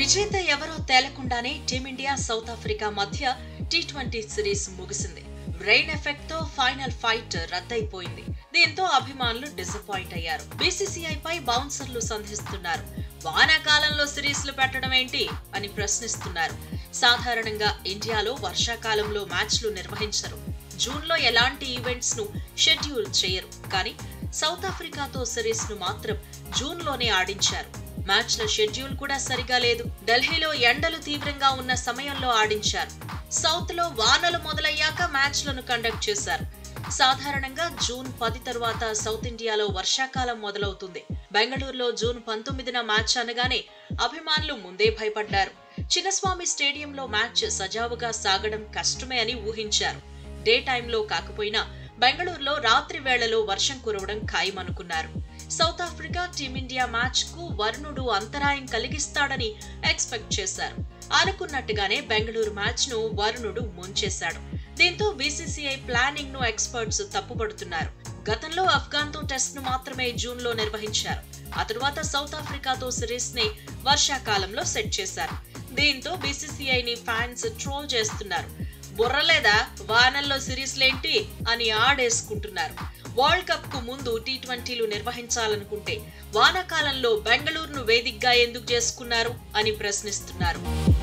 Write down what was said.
విజేత ఎవరో తేలకుండానే టీమిండియా సౌత్ ఆఫ్రికా మధ్య టీ ట్వంటీ సిరీస్ ముగిసింది రెయిన్ ఎఫెక్ట్ తో ఫైనల్ ఫైట్ రద్దయిపోయింది దీంతో అభిమానులు డిసప్పాయింట్ అయ్యారు బీసీసీఐ పై బౌన్సర్లు సంధిస్తున్నారు వానాకాలంలో సిరీస్లు పెట్టడం ఏంటి అని ప్రశ్నిస్తున్నారు సాధారణంగా ఇండియాలో వర్షాకాలంలో మ్యాచ్లు నిర్వహించరు జూన్లో ఎలాంటి ఈవెంట్స్ ను షెడ్యూల్ చేయరు కానీ సౌత్ ఆఫ్రికాతో సిరీస్ ను మాత్రం జూన్ లోనే ఆడించారు మ్యాచ్ల షెడ్యూల్ కూడా సరిగా లేదు ఢిల్లీలో ఎండలు తీవ్రంగా ఉన్న సమయంలో ఆడించారు సౌత్ లో వానలు మొదలయ్యాక మ్యాచ్లను కండక్ట్ చేశారు సాధారణంగా జూన్ పది తరువాత సౌత్ ఇండియాలో వర్షాకాలం మొదలవుతుంది బెంగళూరులో జూన్ పంతొమ్మిదిన మ్యాచ్ అనగానే అభిమానులు ముందే భయపడ్డారు చిన్నస్వామి స్టేడియంలో మ్యాచ్ సజావుగా సాగడం కష్టమే అని ఊహించారు డే టైంలో కాకపోయినా బెంగళూరులో రాత్రి వేళలో వర్షం కురవడం ఖాయమనుకున్నారు సౌత్ ఆఫ్రికా టీమిండియా మ్యాచ్ కు వరుణుడు అంతరాయం కలిగిస్తాడని ఎక్స్పెక్ట్ చేశారు అనుకున్నట్టుగానే బెంగళూరు మ్యాచ్ ను వరుణుడు ముంచేశాడు దీంతో బీసీసీఐ ప్లానింగ్ ను ఎక్స్పర్ట్స్ తప్పుపడుతున్నారు గతంలో అఫ్ఘాన్ తో టెస్ట్ ను మాత్రమే జూన్ లో నిర్వహించారు ఆ తరువాత సౌత్ ఆఫ్రికాతో సిరీస్ ని వర్షాకాలంలో సెట్ చేశారు దీంతో బీసీసీఐ ని ఫ్యాన్స్ ట్రోల్ చేస్తున్నారు బుర్రలేదా వానల్లో సిరీస్లేంటి అని ఆడేసుకుంటున్నారు వరల్డ్ కప్ కు ముందు టీ ట్వంటీలు నిర్వహించాలనుకుంటే వానాకాలంలో బెంగళూరును వేదికగా ఎందుకు చేసుకున్నారు అని ప్రశ్నిస్తున్నారు